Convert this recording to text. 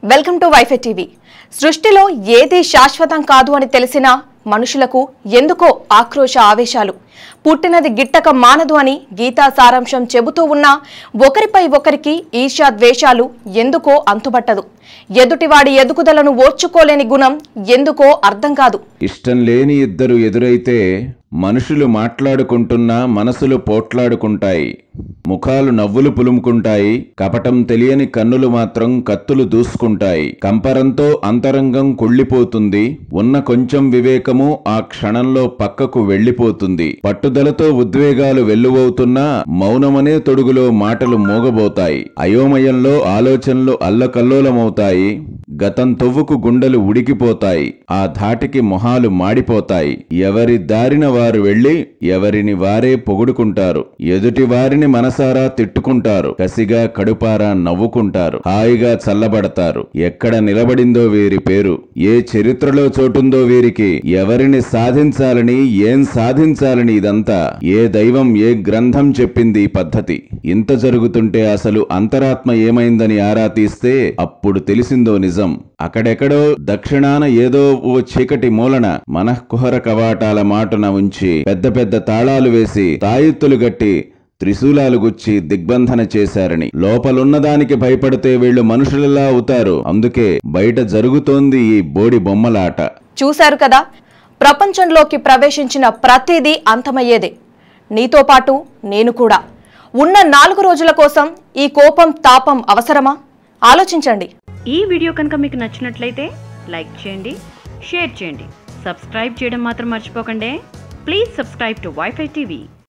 welcome to WiFi TV సృష్టిలో ఏది శాశ్వతం కాదు అని తెలిసినా మనుషులకు ఎందుకో ఆక్రోశ ఆవేశాలు పుట్టినది గిట్టక మానదు అని గీతా సారాంశం చెబుతూ ఉన్నా ఒకరిపై ఒకరికి ఈర్ష్యా ద్వేషాలు ఎందుకో అంతుబట్టదు ఎదుటివాడి ఎదుగుదలను ఓర్చుకోలేని గుణం ఎందుకో అర్థం కాదు ఇష్టం లేని ఇద్దరు ఎదురైతే మనుషులు మాట్లాడుకుంటున్నా మనసులు పోట్లాడుకుంటాయి ముఖాలు నవ్వులు పులుముకుంటాయి కపటం తెలియని కన్నులు మాత్రం కత్తులు దూసుకుంటాయి కంపరంతో అంతరంగం కుళ్ళిపోతుంది ఉన్న కొంచెం వివేకము ఆ క్షణంలో పక్కకు వెళ్లిపోతుంది పట్టుదలతో ఉద్వేగాలు వెల్లువవుతున్నా మౌనమనే తొడుగులో మాటలు మోగబోతాయి అయోమయంలో ఆలోచనలు అల్లకల్లోలమవుతాయి గతం తొవ్వుకు గుండెలు ఉడికిపోతాయి ఆ ధాటికి మొహాలు మాడిపోతాయి ఎవరి దారిన వారు వెళ్లి ఎవరిని వారే పొగుడుకుంటారు ఎదుటి వారిని మనసారా తిట్టుకుంటారు కసిగా కడుపారా నవ్వుకుంటారు హాయిగా చల్లబడతారు ఎక్కడ నిలబడిందో వీరి పేరు ఏ చరిత్రలో చోటుందో వీరికి ఎవరిని సాధించాలని ఏం సాధించాలని ఇదంతా ఏ దైవం ఏ గ్రంథం చెప్పింది ఈ పద్ధతి ఇంత జరుగుతుంటే అసలు అంతరాత్మ ఏమైందని ఆరా తీస్తే అప్పుడు తెలిసిందో నిజం అక్కడెక్కడో దక్షిణాన ఏదో ఓ చీకటి మూలన మనఃకుహర కవాటాల మాటున ఉంచి పెద్ద పెద్ద తాళాలు వేసి తాయెత్తులు గట్టి త్రిశూలాలు గుచ్చి దిగ్బంధన చేశారని లోపలున్నదానికి భయపడితే వీళ్ళు మనుషులలా అవుతారు అందుకే బయట జరుగుతోంది ఈ బోడి బొమ్మలాట చూశారు కదా ప్రపంచంలోకి ప్రవేశించిన ప్రతిదీ అంతమయ్యేదే నీతో పాటు నేను కూడా ఉన్న నాలుగు రోజుల కోసం ఈ కోపం తాపం అవసరమా ఆలోచించండి ఈ వీడియో కనుక మీకు నచ్చినట్లయితే లైక్ చేయండి షేర్ చేయండి సబ్స్క్రైబ్ చేయడం మాత్రం మర్చిపోకండి please subscribe to WiFi TV